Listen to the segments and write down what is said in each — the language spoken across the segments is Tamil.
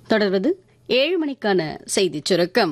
தொடர்வது ஏழு மணிக்கான செய்திச் சுருக்கம்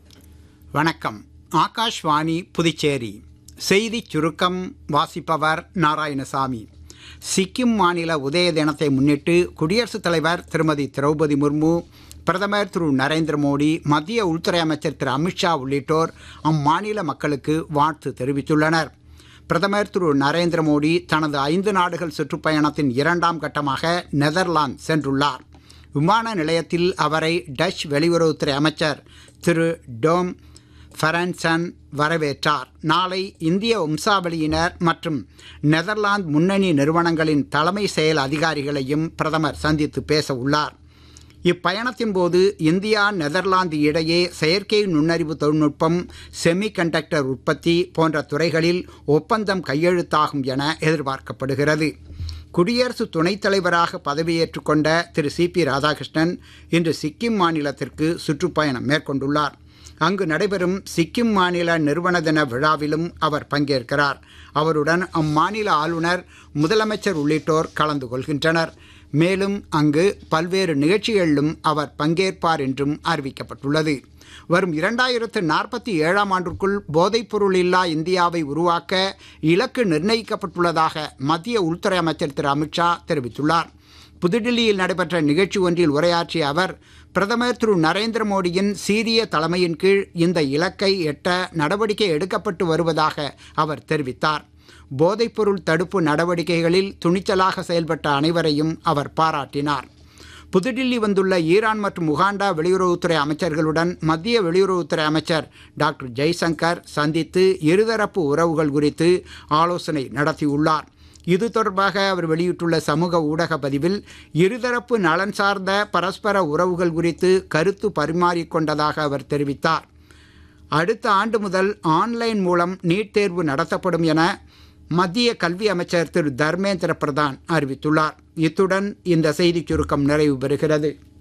வணக்கம் ஆகாஷ்வாணி புதுச்சேரி செய்திச் சுருக்கம் வாசிப்பவர் நாராயணசாமி சிக்கிம் மாநில உதய தினத்தை முன்னிட்டு குடியரசுத் தலைவர் திருமதி திரௌபதி முர்மு பிரதமர் திரு நரேந்திர மோடி மத்திய உள்துறை அமைச்சர் திரு அமித்ஷா உள்ளிட்டோர் அம்மாநில மக்களுக்கு வாழ்த்து தெரிவித்துள்ளனர் பிரதமர் திரு நரேந்திர மோடி தனது ஐந்து நாடுகள் சுற்றுப்பயணத்தின் இரண்டாம் கட்டமாக நெதர்லாந்து சென்றுள்ளார் விமான நிலையத்தில் அவரை டச் வெளியுறவுத்துறை அமைச்சர் திரு டோம் ஃபரன்சன் வரவேற்றார் நாளை இந்திய வம்சாவளியினர் மற்றும் நெதர்லாந்து முன்னணி நிறுவனங்களின் தலைமை செயல் அதிகாரிகளையும் பிரதமர் சந்தித்து பேச உள்ளார் இப்பயணத்தின் போது இந்தியா நெதர்லாந்து இடையே செயற்கை நுண்ணறிவு தொழில்நுட்பம் செமி கண்டக்டர் உற்பத்தி போன்ற துறைகளில் ஒப்பந்தம் கையெழுத்தாகும் என எதிர்பார்க்கப்படுகிறது குடியரசு துணைத் தலைவராக பதவியேற்றுக் கொண்ட திரு சி பி ராதாகிருஷ்ணன் இன்று சிக்கிம் மாநிலத்திற்கு சுற்றுப்பயணம் மேற்கொண்டுள்ளார் அங்கு நடைபெறும் சிக்கிம் மாநில நிறுவன தின விழாவிலும் அவர் பங்கேற்கிறார் அவருடன் அம்மாநில ஆளுநர் முதலமைச்சர் உள்ளிட்டோர் கலந்து கொள்கின்றனர் மேலும் அங்கு பல்வேறு நிகழ்ச்சிகளிலும் அவர் பங்கேற்பார் என்றும் அறிவிக்கப்பட்டுள்ளது வரும் இரண்டாயிரத்து நாற்பத்தி ஏழாம் ஆண்டிற்குள் போதைப்பொருள் இல்லா இந்தியாவை உருவாக்க இலக்கு நிர்ணயிக்கப்பட்டுள்ளதாக மத்திய உள்துறை அமைச்சர் திரு அமித்ஷா தெரிவித்துள்ளார் புதுடில்லியில் நடைபெற்ற நிகழ்ச்சி ஒன்றில் உரையாற்றிய அவர் பிரதமர் திரு நரேந்திர மோடியின் சீரிய தலைமையின் கீழ் இந்த இலக்கை எட்ட நடவடிக்கை எடுக்கப்பட்டு வருவதாக அவர் தெரிவித்தார் போதைப்பொருள் தடுப்பு நடவடிக்கைகளில் துணிச்சலாக செயல்பட்ட அனைவரையும் அவர் பாராட்டினார் புதுடில்லி வந்துள்ள ஈரான் மற்றும் உகாண்டா வெளியுறவுத்துறை அமைச்சர்களுடன் மத்திய வெளியுறவுத்துறை அமைச்சர் டாக்டர் ஜெய்சங்கர் சந்தித்து இருதரப்பு உறவுகள் குறித்து ஆலோசனை நடத்தியுள்ளார் இது தொடர்பாக அவர் வெளியிட்டுள்ள சமூக ஊடக பதிவில் இருதரப்பு நலன் சார்ந்த பரஸ்பர உறவுகள் குறித்து கருத்து பரிமாறிக்கொண்டதாக அவர் தெரிவித்தார் அடுத்த ஆண்டு முதல் ஆன்லைன் மூலம் நீட் தேர்வு நடத்தப்படும் என மத்திய கல்வி அமைச்சர் திரு தர்மேந்திர பிரதான் அறிவித்துள்ளார் இத்துடன் இந்த செய்திச் சுருக்கம் நிறைவு பெறுகிறது